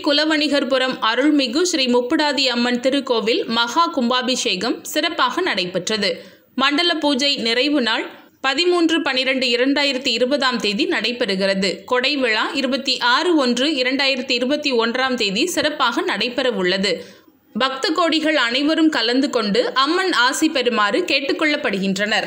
குலவணிகர்புரம் அருள்மிகு ஸ்ரீ முப்புடாதி அம்மன் திருக்கோவில் மகா கும்பாபிஷேகம் சிறப்பாக நடைபெற்றது மண்டல பூஜை நிறைவு நாள் பதிமூன்று பனிரெண்டு இரண்டாயிரத்தி இருபதாம் தேதி நடைபெறுகிறது கொடை விழா இருபத்தி ஆறு ஒன்று இரண்டாயிரத்தி இருபத்தி ஒன்றாம் தேதி சிறப்பாக நடைபெறவுள்ளது பக்த கோடிகள் அனைவரும் கலந்து கொண்டு அம்மன் ஆசி பெறுமாறு கேட்டுக்கொள்ளப்படுகின்றனர்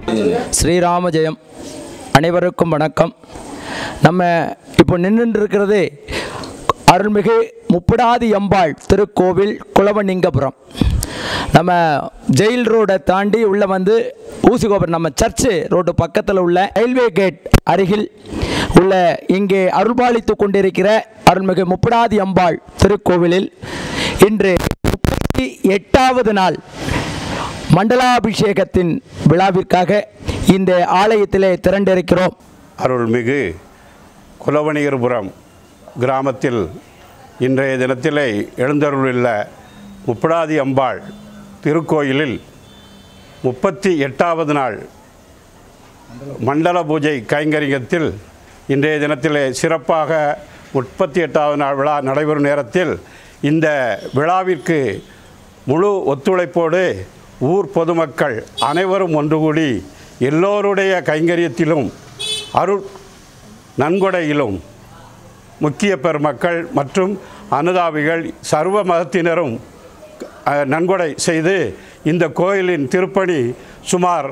ஸ்ரீராம ஜெயம் அனைவருக்கும் வணக்கம் நம்ம இப்போ நின்றுட்டு இருக்கிறது அருள்மிகு முப்படாதி அம்பாள் திருக்கோவில் குளவனிங்கபுரம் நம்ம ஜெயில் ரோடை தாண்டி உள்ள வந்து ஊசிகோபுரம் நம்ம சர்ச்சு ரோடு பக்கத்தில் உள்ள ரயில்வே கேட் அருகில் உள்ள இங்கே அருள்பாலித்து கொண்டிருக்கிற அருள்மிகு முப்படாதி அம்பாள் திருக்கோவிலில் இன்று முப்பத்தி எட்டாவது நாள் மண்டலாபிஷேகத்தின் விழாவிற்காக இந்த ஆலயத்திலே திரண்டிருக்கிறோம் அருள்மிகு குலவணிகர்புரம் கிராமத்தில் இன்றைய தினத்திலே எழுந்தருளுள்ள முப்படாதி அம்பாள் திருக்கோயிலில் முப்பத்தி எட்டாவது நாள் மண்டல பூஜை கைங்கரியத்தில் இன்றைய தினத்திலே சிறப்பாக முப்பத்தி எட்டாவது நாள் விழா நடைபெறும் நேரத்தில் இந்த விழாவிற்கு முழு ஒத்துழைப்போடு ஊர் பொதுமக்கள் அனைவரும் ஒன்று கூடி எல்லோருடைய கைங்கரியத்திலும் அருள் நன்கொடையிலும் முக்கிய பெருமக்கள் மற்றும் அனுதாபிகள் சர்வ மதத்தினரும் அஹ், நன்கொடை செய்து இந்த கோயிலின் திருப்பணி சுமார்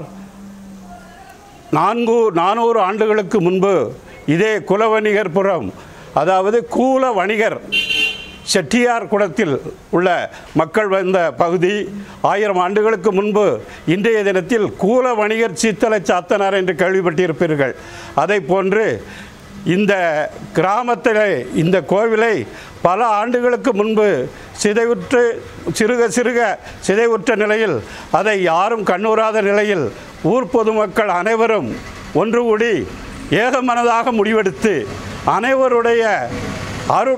நான்கு நானூறு ஆண்டுகளுக்கு முன்பு இதே குலவணிகர்புரம் அதாவது கூல வணிகர் செட்டியார் குளத்தில் உள்ள மக்கள் வந்த பகுதி ஆயிரம் ஆண்டுகளுக்கு முன்பு இன்றைய தினத்தில் கூல வணிகர் சீத்தலை சாத்தனார் என்று கேள்விப்பட்டிருப்பீர்கள் அதை போன்று இந்த கிராமத்திலே இந்த கோவிலை பல ஆண்டுகளுக்கு முன்பு சிதைவுற்று சிறுக சிறுக சிதைவுற்ற நிலையில் அதை யாரும் கண்ணூராத நிலையில் ஊர் பொதுமக்கள் அனைவரும் ஒன்று கூடி ஏகமனதாக முடிவெடுத்து அனைவருடைய அரு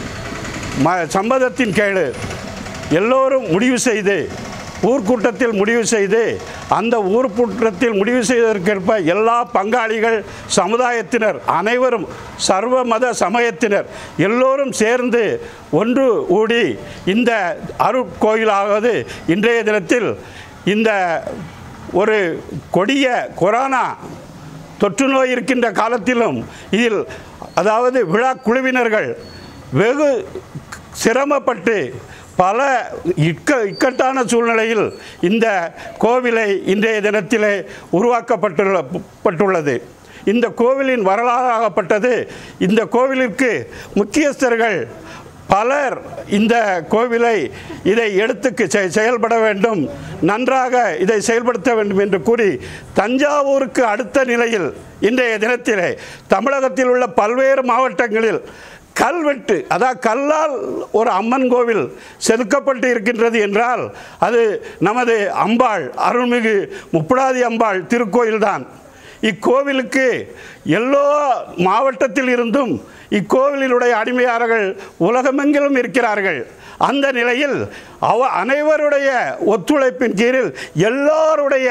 ம சம்மதத்தின் கேளு எல்லோரும் முடிவு செய்து ஊர்க்கூட்டத்தில் முடிவு செய்து அந்த ஊர்க்கூட்டத்தில் முடிவு செய்வதற்கேற்ப எல்லா பங்காளிகள் சமுதாயத்தினர் அனைவரும் சர்வ மத சமயத்தினர் எல்லோரும் சேர்ந்து ஒன்று கூடி இந்த அருட்கோயிலாவது இன்றைய தினத்தில் இந்த ஒரு கொடிய கொரோனா தொற்று நோய் இருக்கின்ற காலத்திலும் இதில் அதாவது விழா குழுவினர்கள் வெகு சிரமப்பட்டு பல இக்க இக்கட்டான சூழ்நிலையில் இந்த கோவிலை இன்றைய தினத்திலே உருவாக்கப்பட்டுள்ள பட்டுள்ளது இந்த கோவிலின் வரலாறாகப்பட்டது இந்த கோவிலிற்கு முக்கியஸ்தர்கள் பலர் இந்த கோவிலை இதை எடுத்துக்கு செ- செயல்பட வேண்டும் நன்றாக இதை செயல்படுத்த வேண்டும் என்று கூறி தஞ்சாவூருக்கு அடுத்த நிலையில் இன்றைய தினத்திலே தமிழகத்தில் உள்ள பல்வேறு மாவட்டங்களில் கல்வெட்டு அதாவது கல்லால் ஒரு அம்மன் கோவில் செதுக்கப்பட்டு இருக்கின்றது என்றால் அது நமது அம்பாள் அருள்மிகு முப்படாதி அம்பாள் திருக்கோயில்தான் இக்கோவிலுக்கு எல்லா மாவட்டத்தில் இருந்தும் இக்கோவிலினுடைய அடிமையாளர்கள் உலகமெங்கிலும் இருக்கிறார்கள் அந்த நிலையில் அவ அனைவருடைய ஒத்துழைப்பின் கீழில் எல்லாருடைய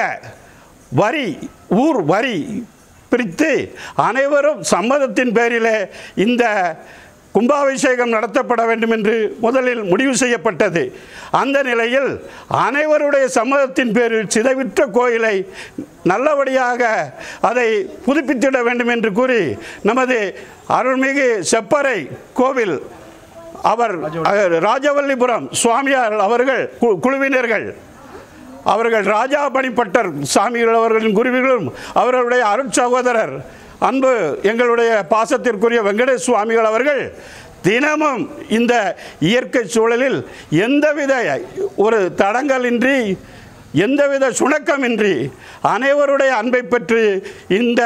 வரி ஊர் வரி பிரித்து அனைவரும் சம்மதத்தின் பேரிலே இந்த கும்பாபிஷேகம் நடத்தப்பட வேண்டும் என்று முதலில் முடிவு செய்யப்பட்டது அந்த நிலையில் அனைவருடைய சம்மதத்தின் பேரில் சிதைவிற்ற கோயிலை நல்லபடியாக அதை புதுப்பித்திட வேண்டும் என்று கூறி நமது அருள்மிகு செப்பறை கோவில் அவர் அஹ், ராஜவல்லிபுரம் சுவாமியார் அவர்கள் கு- குழுவினர்கள் அவர்கள் ராஜா பணிப்பட்டர் சாமிகள் அவர்களின் குருவிகளும் அவர்களுடைய அருட்சகோதரர் அன்பு எங்களுடைய பாசத்திற்குரிய வெங்கடேஷ் சுவாமிகள் அவர்கள் தினமும் இந்த இயற்கை சூழலில் எந்தவித ஒரு தடங்கலின்றி எந்தவித சுணக்கமின்றி அனைவருடைய அன்பை பெற்று இந்த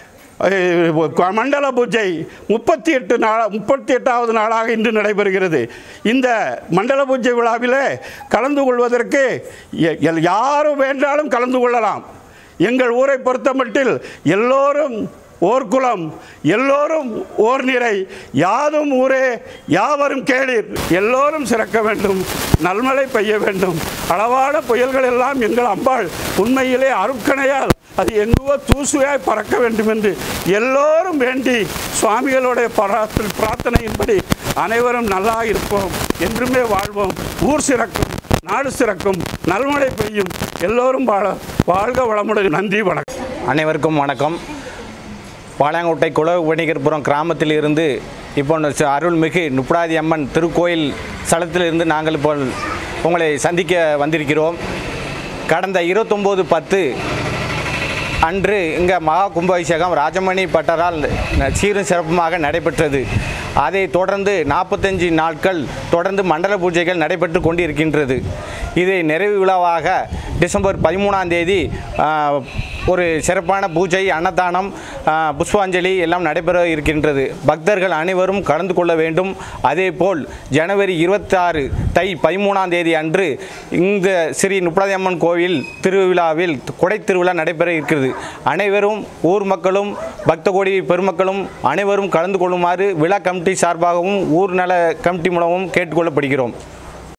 அஹ், மண்டல பூஜை முப்பத்தி எட்டு நாள் முப்பத்தி எட்டாவது நாளாக இன்று நடைபெறுகிறது இந்த மண்டல பூஜை விழாவிலே கலந்து கொள்வதற்கு எ- எல்- யாரும் வேண்டாலும் கலந்து கொள்ளலாம் எங்கள் ஊரை பொறுத்தமட்டில் எல்லோரும் ஓர் குலம் எல்லோரும் ஓர் நிறை யாதும் ஊரே யாவரும் கேளீர் எல்லோரும் சிறக்க வேண்டும் நல்மழை பெய்ய வேண்டும் அளவான புயல்கள் எல்லாம் எங்கள் அம்பாள் உண்மையிலே அருட்கணையால் அது எங்குவோ தூசுவாய் பறக்க வேண்டும் என்று எல்லோரும் வேண்டி சுவாமிகளுடைய பராத்தில் பிரார்த்தனையின்படி அனைவரும் நல்லா இருப்போம் என்றுமே வாழ்வோம் ஊர் சிறக்கும் நாடு சிறக்கும் நல்மழை பெய்யும் எல்லோரும் வாழ வாழ்க வளமுடன் நன்றி வணக்கம் அனைவருக்கும் வணக்கம் பாளையங்கோட்டை குல வணிகர்புரம் கிராமத்தில் இருந்து இப்போ ந- அருள்மிகு நுப்படாதி அம்மன் திருக்கோயில் ஸ்தலத்திலிருந்து நாங்கள் இப்போ உங்களை சந்திக்க வந்திருக்கிறோம் கடந்த இருபத்தொம்போது பத்து அன்று இங்கே மகா கும்பாபிஷேகம் ராஜமணி பட்டரால் ந- சீரும் சிறப்புமாக நடைபெற்றது அதைத் தொடர்ந்து நாற்பத்தஞ்சு நாட்கள் தொடர்ந்து மண்டல பூஜைகள் நடைபெற்று கொண்டிருக்கின்றது இதை நிறைவு விழாவாக டிசம்பர் பதிமூணாம் தேதி ஆ, ஒரு சிறப்பான பூஜை அன்னதானம் ஆ, புஷ்பாஞ்சலி எல்லாம் நடைபெற இருக்கின்றது பக்தர்கள் அனைவரும் கலந்து கொள்ள வேண்டும் அதேபோல் ஜனவரி இருபத்தாறு தை பதிமூணாம் தேதி அன்று இந்த ஸ்ரீ நுப்படாதி அம்மன் கோவில் திருவிழாவில் கொடை திருவிழா நடைபெற இருக்கிறது அனைவரும் ஊர் மக்களும் பக்த கோடி பெருமக்களும் அனைவரும் கலந்து கொள்ளுமாறு விழா கமிட்டி சார்பாகவும் ஊர் நல கமிட்டி மூலமும் கேட்டுக்கொள்ளப்படுகிறோம்